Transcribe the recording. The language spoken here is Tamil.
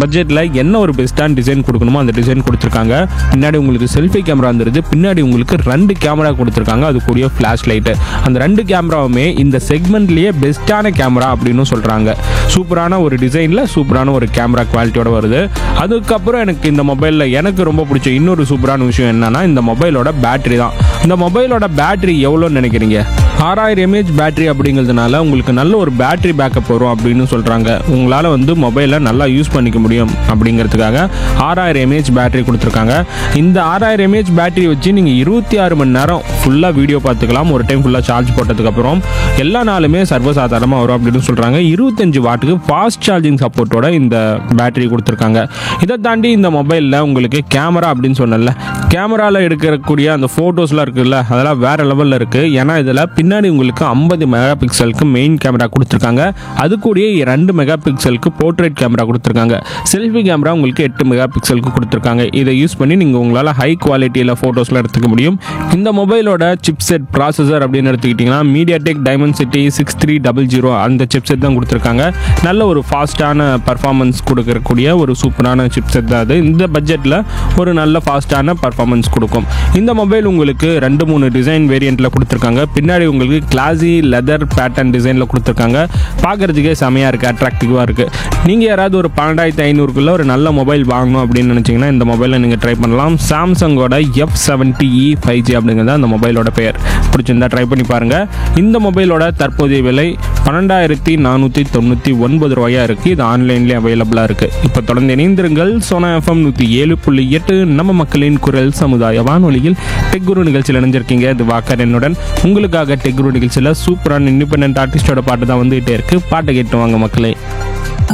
பட்ஜெட்டில் என்ன ஒரு பெஸ்ட்டான டிசைன் கொடுக்கணுமோ அந்த டிசைன் கொடுத்துருக்காங்க பின்னாடி உங்களுக்கு செல்ஃபி கேமரா வந்துருது பின்னாடி உங்களுக்கு ரெண்டு கேமரா கொடுத்துருக்காங்க அது கூடிய ஃப்ளாஷ் லைட்டு அந்த ரெண்டு கேமராவுமே இந்த செக்மெண்ட்லேயே பெஸ்ட்டான கேமரா அப்படின்னு சொல்கிறாங்க சூப்பரான ஒரு டிசைனில் சூப்பரான ஒரு கேமரா குவாலிட்டியோட வருது அதுக்கப்புறம் எனக்கு இந்த மொபைலில் எனக்கு ரொம்ப பிடிச்ச இன்னொரு சூப்பரான விஷயம் என்னன்னா இந்த மொபைலோட பேட்டரி தான் இந்த மொபைலோட பேட்டரி எவ்வளோன்னு நினைக்கிறீங்க ஆறாயிரம் எம்ஏஹெச் பேட்டரி அப்படிங்கிறதுனால உங்களுக்கு நல்ல ஒரு பேட்டரி பேக்கப் வரும் அப்படின்னு சொல்கிறாங்க உங்களால் வந்து மொபைலை நல்லா யூஸ் பண்ணிக்க முடியும் அப்படிங்கிறதுக்காக ஆறாயிரம் எம்ஏஹெச் பேட்டரி கொடுத்துருக்காங்க இந்த ஆறாயிரம் எம்ஏஹெச் பேட்டரி வச்சு நீங்கள் இருபத்தி ஆறு மணி நேரம் ஃபுல்லாக வீடியோ பார்த்துக்கலாம் ஒரு டைம் ஃபுல்லாக சார்ஜ் போட்டதுக்கப்புறம் எல்லா நாளுமே சர்வசாதாரணமாக வரும் அப்படின்னு சொல்கிறாங்க இருபத்தஞ்சு வாட்டுக்கு ஃபாஸ்ட் சார்ஜிங் சப்போர்ட்டோட இந்த பேட்டரி கொடுத்துருக்காங்க இதை தாண்டி இந்த மொபைலில் உங்களுக்கு கேமரா அப்படின்னு சொன்னல கேமராவில் எடுக்கக்கூடிய அந்த ஃபோட்டோஸ்லாம் இருக்குல்ல அதெல்லாம் வேற லெவலில் இருக்குது ஏன்னா இதில் பின்னாடி உங்களுக்கு ஐம்பது மெகா பிக்சலுக்கு மெயின் கேமரா கொடுத்துருக்காங்க அது கூடயே ரெண்டு மெகா பிக்சலுக்கு போர்ட்ரேட் கேமரா கொடுத்துருக்காங்க செல்ஃபி கேமரா உங்களுக்கு எட்டு மெகா பிக்சலுக்கு கொடுத்துருக்காங்க இதை யூஸ் பண்ணி நீங்கள் உங்களால் ஹை குவாலிட்டியில் ஃபோட்டோஸ்லாம் எடுத்துக்க முடியும் இந்த மொபைலோட சிப்செட் ப்ராசஸர் அப்படின்னு எடுத்துக்கிட்டிங்கன்னா MediaTek Dimensity six three double zero அந்த சிப்செட் தான் கொடுத்துருக்காங்க நல்ல ஒரு ஃபாஸ்ட்டான பர்ஃபார்மன்ஸ் கொடுக்கக்கூடிய ஒரு சூப்பரான சிப்செட் தான் அது இந்த பட்ஜெட்டில் ஒரு நல்ல ஃபாஸ்ட்டான பர்ஃபார்மன்ஸ் கொடுக்கும் இந்த மொபைல் உங்களுக்கு ரெண்டு மூணு டிசைன் வேரியண்ட்டில் கொடுத்துருக்காங்க பின்னாடி உங்களுக்கு கிளாசி லெதர் பேட்டர்ன் டிசைனில் கொடுத்துருக்காங்க பார்க்குறதுக்கே செமையாக இருக்குது அட்ராக்டிவாக இருக்குது நீங்கள் யாராவது ஒரு பன்னெண்டாயிரத்தி ஐநூறுக்குள்ளே ஒரு நல்ல மொபைல் வாங்கணும் அப்படின்னு நினச்சிங்கன்னா இந்த மொபைலை நீங்கள் ட்ரை பண்ணலாம் சாம்சங்கோட F seventy E five G அப்படிங்கிறது அந்த மொபைலோட பெயர் பிடிச்சிருந்தா ட்ரை பண்ணி பாருங்கள் இந்த மொபைலோட தற்போதைய விலை பன்னெண்டாயிரத்தி நானூற்றி தொண்ணூற்றி ஒன்பது ரூபாயா இருக்குது இது ஆன்லைன்லேயே அவைலபிளாக இருக்குது இப்போ தொடர்ந்து இணைந்திருங்கள் சோனா எஃப்எம் நூற்றி ஏழு புள்ளி எட்டு நம்ம மக்களின் குரல் சமுதாய வானொலியில் டெக்குரு நிகழ்ச்சியில் இணைஞ்சிருக்கீங்க இது வாக்கர் என்னுடன் உங்களுக்காக டெக்குரு நிகழ்ச்சியில் சூப்பரான இண்டிபெண்ட் ஆர்டிஸ்டோட பாட்டு தான் வந்துகிட்டே இருக்குது பாட்டை கேட்டு வாங்க மக்களே